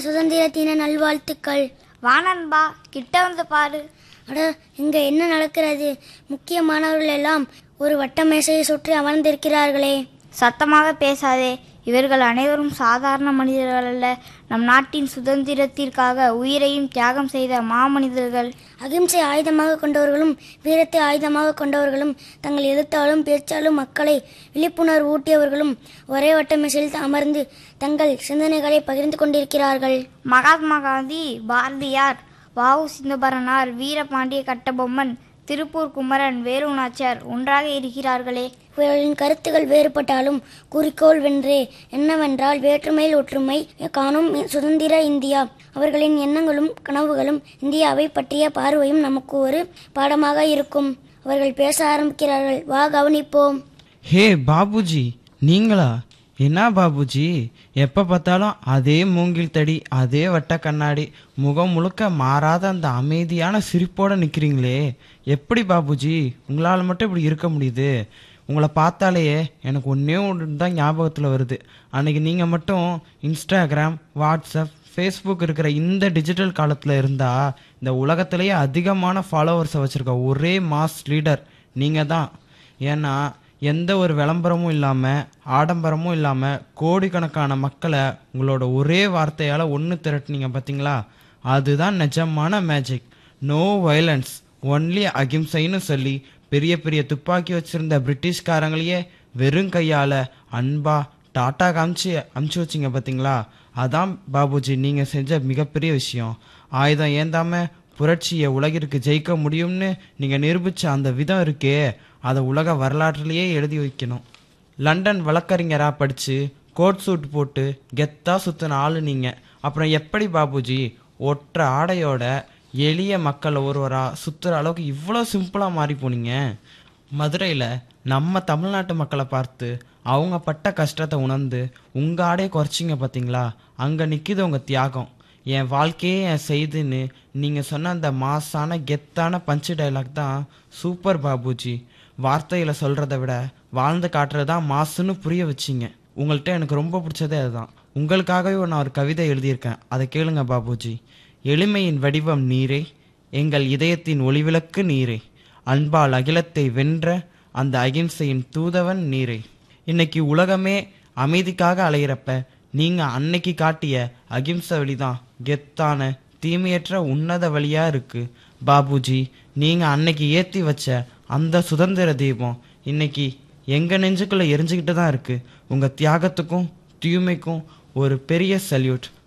சுதந்திர தின நல்வாழ்த்துக்கள் வா நண்பா கிட்ட வந்து பாரு அட இங்க என்ன நடக்கிறது முக்கியமானவர்கள் எல்லாம் ஒரு வட்ட மேசையை சுற்றி அமர்ந்திருக்கிறார்களே சத்தமாக பேசாதே இவர்கள் அனைவரும் சாதாரண மனிதர்கள் அல்ல நம் நாட்டின் சுதந்திரத்திற்காக உயிரையும் தியாகம் செய்த மாமனிதர்கள் அகிம்சை ஆயுதமாக கொண்டவர்களும் வீரத்தை ஆயுதமாக கொண்டவர்களும் தங்கள் எழுத்தாலும் பேச்சாலும் மக்களை விழிப்புணர்வு ஊட்டியவர்களும் ஒரே வட்ட மேசையில் அமர்ந்து தங்கள் சிந்தனைகளை பகிர்ந்து கொண்டிருக்கிறார்கள் மகாத்மா காந்தி பாரதியார் வாவு சிதம்பரனார் வீரபாண்டிய கட்டபொம்மன் திருப்பூர் குமரன் வேலுநாச்சியார் ஒன்றாக இருக்கிறார்களே இவர்களின் கருத்துகள் வேறுபட்டாலும் குறிக்கோள் வென்றே என்னவென்றால் வேற்றுமையில் ஒற்றுமை காணும் சுதந்திர இந்தியா அவர்களின் எண்ணங்களும் கனவுகளும் இந்தியாவை பற்றிய பார்வையும் நமக்கு ஒரு பாடமாக இருக்கும் அவர்கள் பேச ஆரம்பிக்கிறார்கள் வா கவனிப்போம் ஹே பாபுஜி நீங்களா என்ன பாபுஜி எப்போ பார்த்தாலும் அதே மூங்கில் தடி அதே வட்ட கண்ணாடி முகம் முழுக்க மாறாத அந்த அமைதியான சிரிப்போட நிற்கிறீங்களே எப்படி பாபுஜி உங்களால் மட்டும் இப்படி இருக்க முடியுது உங்களை பார்த்தாலேயே எனக்கு ஒன்றே ஒன்று தான் ஞாபகத்தில் வருது அன்னைக்கு நீங்கள் மட்டும் இன்ஸ்டாகிராம் வாட்ஸ்அப் ஃபேஸ்புக் இருக்கிற இந்த டிஜிட்டல் காலத்தில் இருந்தால் இந்த உலகத்திலேயே அதிகமான ஃபாலோவர்ஸை வச்சுருக்க ஒரே மாஸ் லீடர் நீங்கள் தான் ஏன்னா எந்த ஒரு விளம்பரமும் இல்லாமல் ஆடம்பரமும் இல்லாமல் கோடிக்கணக்கான மக்களை உங்களோட ஒரே வார்த்தையால் ஒன்று திரட்டுனீங்க பார்த்தீங்களா அதுதான் நிஜமான மேஜிக் நோ வயலன்ஸ் ஒன்லி அகிம்சைன்னு சொல்லி பெரிய பெரிய துப்பாக்கி வச்சிருந்த பிரிட்டிஷ்காரங்களையே வெறும் கையால் அன்பா டாட்டா காமிச்சு அமுச்சு வச்சிங்க பார்த்தீங்களா அதான் பாபுஜி நீங்கள் செஞ்ச மிகப்பெரிய விஷயம் ஆயுதம் ஏந்தாம புரட்சியை உலகிற்கு ஜெயிக்க முடியும்னு நீங்கள் நிரூபித்த அந்த விதம் இருக்கே அதை உலக வரலாற்றிலேயே எழுதி வைக்கணும் லண்டன் வழக்கறிஞராக படித்து கோட் சூட் போட்டு கெத்தா சுற்றின ஆளு நீங்கள் அப்புறம் எப்படி பாபுஜி ஒற்ற ஆடையோட எளிய மக்கள் ஒருவராக சுற்றுற அளவுக்கு இவ்வளோ சிம்பிளாக மாறி போனீங்க மதுரையில் நம்ம தமிழ்நாட்டு மக்களை பார்த்து அவங்க பட்ட கஷ்டத்தை உணர்ந்து உங்கள் ஆடையை குறைச்சிங்க பார்த்தீங்களா அங்கே நிற்கிது உங்கள் தியாகம் என் வாழ்க்கையே என் செய்துன்னு நீங்கள் சொன்ன அந்த மாசான கெத்தான பஞ்சு டைலாக் தான் சூப்பர் பாபுஜி வார்த்தையில் சொல்கிறத விட வாழ்ந்து காட்டுறது தான் மாசுன்னு புரிய வச்சிங்க உங்கள்கிட்ட எனக்கு ரொம்ப பிடிச்சதே அதுதான் உங்களுக்காகவே நான் ஒரு கவிதை எழுதியிருக்கேன் அதை கேளுங்க பாபுஜி எளிமையின் வடிவம் நீரே எங்கள் இதயத்தின் ஒளிவிளக்கு நீரே அன்பால் அகிலத்தை வென்ற அந்த அகிம்சையின் தூதவன் நீரே இன்னைக்கு உலகமே அமைதிக்காக அலையிறப்ப நீங்க அன்னைக்கு காட்டிய அகிம்சை வழிதான் கெத்தான தீமையற்ற உன்னத வழியா இருக்கு பாபுஜி நீங்க அன்னைக்கு ஏத்தி வச்ச அந்த சுதந்திர தீபம் இன்னைக்கு எங்க நெஞ்சுக்குள்ள எரிஞ்சுக்கிட்டு தான் இருக்கு உங்க தியாகத்துக்கும் தூய்மைக்கும் ஒரு பெரிய சல்யூட்